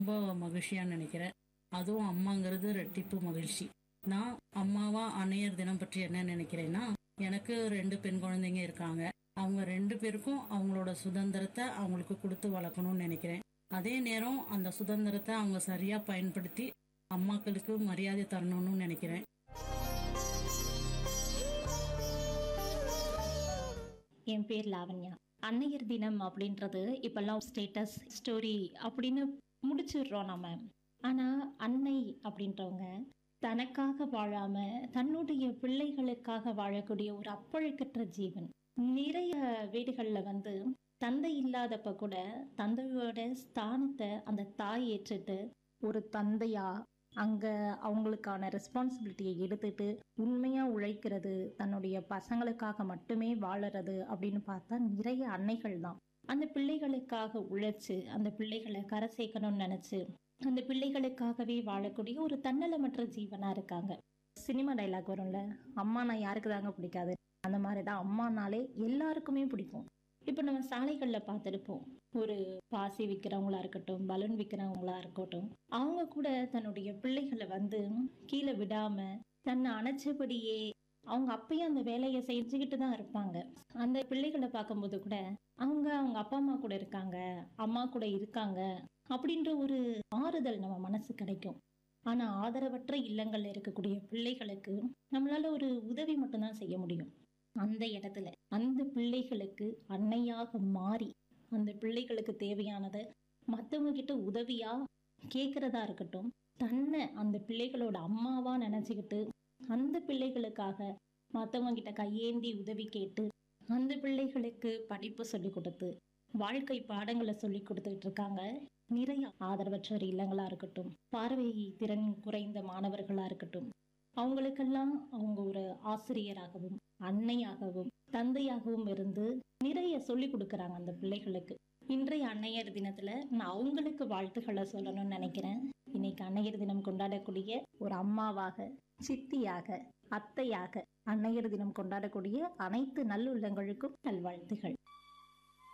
ரொம்ப மகிழ்ச்சியா நினைக்கிறேன் அதுவும் அம்மாங்கிறது ரெட்டிப்பு மகிழ்ச்சி நான் அம்மாவா அன்னையர் தினம் பற்றி என்ன நினைக்கிறேன்னா எனக்கு ரெண்டு பெண் குழந்தைங்க இருக்காங்க அவங்க ரெண்டு பேருக்கும் அவங்களோட சுதந்திரத்தை அவங்களுக்கு கொடுத்து வளர்க்கணும்னு நினைக்கிறேன் அதே நேரம் அந்த சுதந்திரத்தை அவங்க சரியா பயன்படுத்தி அம்மாக்களுக்கு மரியாதை தரணும்னு நினைக்கிறேன் என் பேர் லாவண்யா அன்னையர் தினம் அப்படின்றது இப்பெல்லாம் ஸ்டேட்டஸ் ஸ்டோரி அப்படின்னு முடிச்சிடுறோம் நம்ம ஆனா அன்னை அப்படின்றவங்க தனக்காக வாழாம தன்னுடைய பிள்ளைகளுக்காக வாழக்கூடிய ஒரு அப்பழுக்கற்ற ஜீவன் நிறைய வீடுகள்ல வந்து தந்தை இல்லாதப்ப கூட தந்தையோட ஸ்தானத்தை அந்த தாய் ஏற்றுட்டு ஒரு தந்தையா அங்க அவங்களுக்கான ரெஸ்பான்சிபிலிட்டியை எடுத்துட்டு உண்மையா உழைக்கிறது தன்னுடைய பசங்களுக்காக மட்டுமே வாழறது அப்படின்னு பார்த்தா நிறைய அன்னைகள் தான் அந்த பிள்ளைகளுக்காக உழைச்சு அந்த பிள்ளைகளை கரை சேர்க்கணும்னு நினைச்சு அந்த பிள்ளைகளுக்காகவே வாழக்கூடிய ஒரு தன்னலமற்ற ஜீவனா இருக்காங்க சினிமா டைலாக் வரும்ல அம்மா நான் யாருக்கு தாங்க பிடிக்காது அந்த மாதிரி தான் அம்மானாலே எல்லாருக்குமே பிடிக்கும் இப்போ நம்ம சாலைகள்ல பார்த்துருப்போம் ஒரு பாசி விற்கிறவங்களா இருக்கட்டும் பலூன் விற்கிறவங்களா இருக்கட்டும் அவங்க கூட தன்னுடைய பிள்ளைகளை வந்து கீழே விடாம தன்னை அணைச்சபடியே அவங்க அப்பயும் அந்த வேலையை செஞ்சுக்கிட்டு தான் இருப்பாங்க அந்த பிள்ளைகளை பார்க்கும்போது கூட அவங்க அவங்க அப்பா அம்மா கூட இருக்காங்க அம்மா கூட இருக்காங்க அப்படின்ற ஒரு ஆறுதல் நம்ம மனசு கிடைக்கும் ஆனா ஆதரவற்ற இல்லங்கள்ல இருக்கக்கூடிய பிள்ளைகளுக்கு நம்மளால ஒரு உதவி மட்டும்தான் செய்ய முடியும் அந்த இடத்துல அந்த பிள்ளைகளுக்கு அன்னையாக மாறி அந்த பிள்ளைகளுக்கு தேவையானதை மத்தவங்க கிட்ட உதவியா கேக்குறதா இருக்கட்டும் தன்னை அந்த பிள்ளைகளோட அம்மாவா நினைச்சுக்கிட்டு அந்த பிள்ளைகளுக்காக மத்தவங்க கிட்ட கையேந்தி உதவி கேட்டு அந்த பிள்ளைகளுக்கு படிப்பு சொல்லி கொடுத்து வாழ்க்கை பாடங்களை சொல்லி கொடுத்துட்டு இருக்காங்க நிறைய ஆதரவற்றோர் இல்லங்களா இருக்கட்டும் பார்வை திறன் குறைந்த மாணவர்களா இருக்கட்டும் அவங்களுக்கெல்லாம் அவங்க ஒரு ஆசிரியராகவும் அன்னையாகவும் தந்தையாகவும் இருந்து நிறைய சொல்லி கொடுக்கறாங்க அந்த பிள்ளைகளுக்கு இன்றைய அன்னையர் தினத்துல நான் அவங்களுக்கு வாழ்த்துக்களை சொல்லணும்னு நினைக்கிறேன் இன்னைக்கு அன்னையர் தினம் கொண்டாடக்கூடிய ஒரு அம்மாவாக சித்தியாக அத்தையாக அன்னையர் தினம் கொண்டாடக்கூடிய அனைத்து நல்லுள்ளங்களுக்கும் நல்வாழ்த்துகள்